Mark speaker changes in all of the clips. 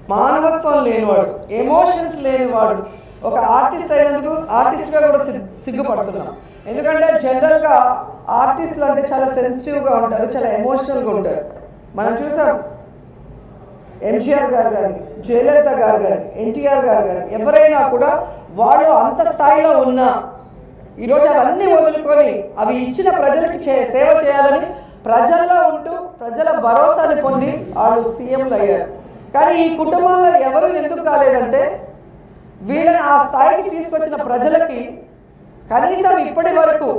Speaker 1: మానవత్వం లేనివాడు ఎమోషన్స్ లేనివాడు ఒక ఆర్టిస్ట్ అయినందుకు ఆర్టిస్ట్గా కూడా సిగ్- సిగ్గుపడుతున్నాం ఎందుకంటే జనరల్గా ఆర్టిస్టులు అంటే చాలా సెన్సిటివ్గా ఉంటారు చాలా ఎమోషనల్గా ఉంటారు మనం చూసాం ఎంజీఆర్ గారు కానీ జయలలిత గారు కానీ ఎన్టీఆర్ గారు కానీ ఎవరైనా కూడా వాళ్ళు అంత స్థాయిలో ఉన్నా ఈరోజు అవన్నీ వదులుకొని అవి ఇచ్చిన ప్రజలకి చే సేవ చేయాలని ప్రజల్లో ఉంటూ ప్రజల భరోసాని పొంది వాళ్ళు సీఎంలు అయ్యారు కానీ ఈ కుటుంబంలో ఎవరు ఎందుకు కాలేదంటే వీళ్ళని ఆ స్థాయికి తీసుకొచ్చిన ప్రజలకి కనీసం ఇప్పటి వరకు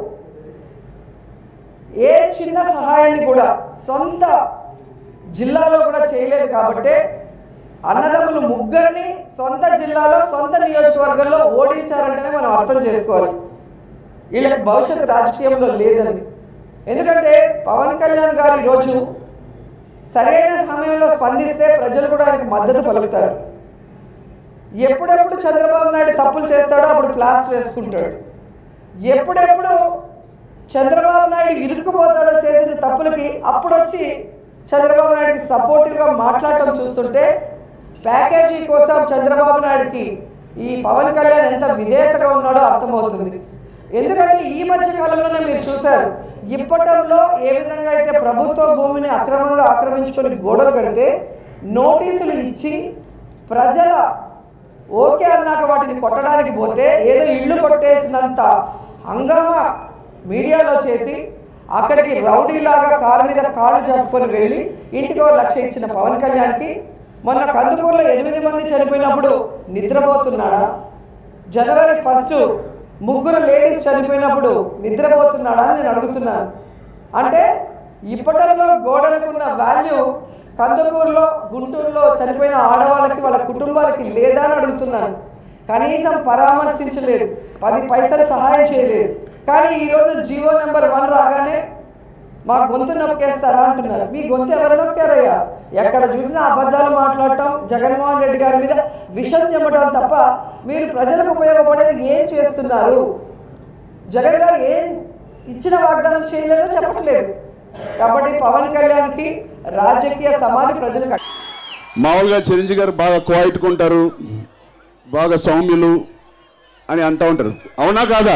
Speaker 1: ఏ చిన్న సహాయాన్ని కూడా సొంత జిల్లాలో కూడా చేయలేదు కాబట్టి అన్నదమ్ములు ముగ్గురిని సొంత జిల్లాలో సొంత నియోజకవర్గంలో ఓడించారంటేనే మనం అర్థం చేసుకోవాలి వీళ్ళకి భవిష్యత్తు రాజకీయంలో లేదని ఎందుకంటే పవన్ కళ్యాణ్ గారు ఈరోజు సరైన సమయంలో స్పందిస్తే ప్రజలు కూడా ఆయనకు మద్దతు పలుకుతారు ఎప్పుడెప్పుడు చంద్రబాబు నాయుడు తప్పులు చేస్తాడో అప్పుడు క్లాస్ వేసుకుంటాడు ఎప్పుడెప్పుడు చంద్రబాబు నాయుడు ఇరుక్కుపోతాడో చేసిన తప్పులకి అప్పుడు వచ్చి చంద్రబాబు నాయుడికి సపోర్టివ్గా మాట్లాడటం చూస్తుంటే ప్యాకేజీ కోసం చంద్రబాబు నాయుడికి ఈ పవన్ కళ్యాణ్ ఎంత విధేయతగా ఉన్నాడో అర్థమవుతుంది ఎందుకంటే ఈ మధ్య కాలంలోనే మీరు చూశారు ఇప్పటంలో ఏ విధంగా అయితే ప్రభుత్వ భూమిని అక్రమంగా ఆక్రమించుకొని గోడలు కడితే నోటీసులు ఇచ్చి ప్రజల ఓకే అన్నాక వాటిని కొట్టడానికి పోతే ఏదో ఇల్లు కొట్టేసినంత హంగామా మీడియాలో చేసి అక్కడికి రౌడీలాగా కారు మీద కాళ్ళు జరుపుకొని వెళ్ళి ఇంటికి ఒక లక్ష ఇచ్చిన పవన్ కళ్యాణ్కి మొన్న కందుకూరులో ఎనిమిది మంది చనిపోయినప్పుడు నిద్రపోతున్నాడా జనవరి ఫస్ట్ ముగ్గురు లేడీస్ చనిపోయినప్పుడు నిద్రపోతున్నాడా అని నేను అడుగుతున్నాను అంటే ఇప్పటిలో గోడలకున్న వాల్యూ కందుకూరులో గుంటూరులో చనిపోయిన ఆడవాళ్ళకి వాళ్ళ కుటుంబాలకి లేదా అని అడుగుతున్నాను కనీసం పరామర్శించలేదు పది పైసలు సహాయం చేయలేదు కానీ ఈరోజు జీవో నెంబర్ వన్ రాగానే మా గొంతు నొక్కేస్తారా అంటున్నారు మీ గొంతు ఎవరు నొక్కారయ్యా ఎక్కడ చూసినా అబద్ధాలు మాట్లాడటం జగన్మోహన్ రెడ్డి గారి మీద విషం చెమ్మటం తప్ప మీరు ప్రజలకు ఉపయోగపడేది ఏం చేస్తున్నారు జగన్ గారు ఏం ఇచ్చిన వాగ్దానం చేయలేదో చెప్పట్లేదు కాబట్టి పవన్ కళ్యాణ్కి రాజకీయ సమాధి ప్రజలు కట్టారు.
Speaker 2: మామూలుగా చిరంజీవి గారు బాగా క్వాయిట్గా ఉంటారు బాగా సౌమ్యులు అని అంటూ ఉంటారు అవునా కాదా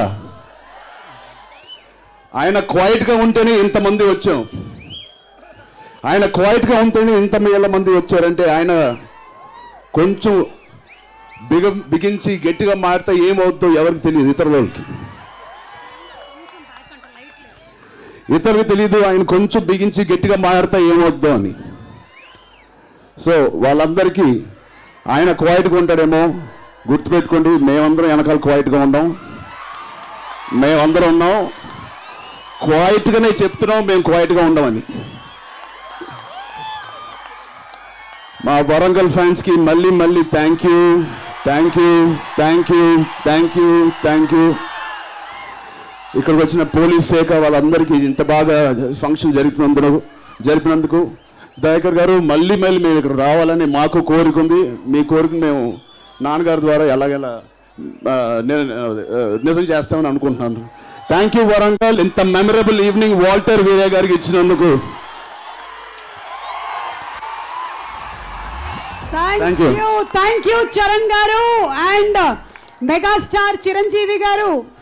Speaker 2: ఆయన క్వైట్గా ఉంటేనే ఇంతమంది వచ్చాం ఆయన క్వైట్గా ఉంటేనే ఇంత వేల మంది వచ్చారంటే ఆయన కొంచెం బిగ బిగించి గట్టిగా మారితే ఏమవుద్దో ఎవరికి తెలియదు ఇతరుల వాళ్ళకి ఇతరులకు తెలియదు ఆయన కొంచెం బిగించి గట్టిగా మారితే ఏమవుద్దో అని సో వాళ్ళందరికీ ఆయన క్వైట్గా ఉంటాడేమో గుర్తుపెట్టుకోండి మేమందరం వెనకాల క్వైట్గా ఉన్నాం మేమందరం ఉన్నాం క్వైట్గానే చెప్తున్నాం మేము క్వైట్గా ఉండమని మా వరంగల్ ఫ్యాన్స్కి మళ్ళీ మళ్ళీ thank you thank you thank you thank you thank you ఇక్కడికి వచ్చిన పోలీస్ శాఖ వాళ్ళందరికీ ఇంత బాగా ఫంక్షన్ జరిపినందుకు జరిపినందుకు దయాకర్ గారు మళ్ళీ మళ్ళీ మేము ఇక్కడ రావాలని మాకు కోరిక ఉంది మీ కోరిక మేము నాన్నగారి ద్వారా ఎలాగెలా ఆ, ని- ఆ, నిజం చేస్తామని అనుకుంటున్నాను థ్యాంక్ యూ వరంగల్ ఇంత మెమరబుల్ ఈవినింగ్ వాల్టర్ వీరే గారికి ఇచ్చినందుకు
Speaker 3: thank
Speaker 2: Thank you.
Speaker 3: You thank you Charan గారు అండ్ మెగాస్టార్ చిరంజీవి గారు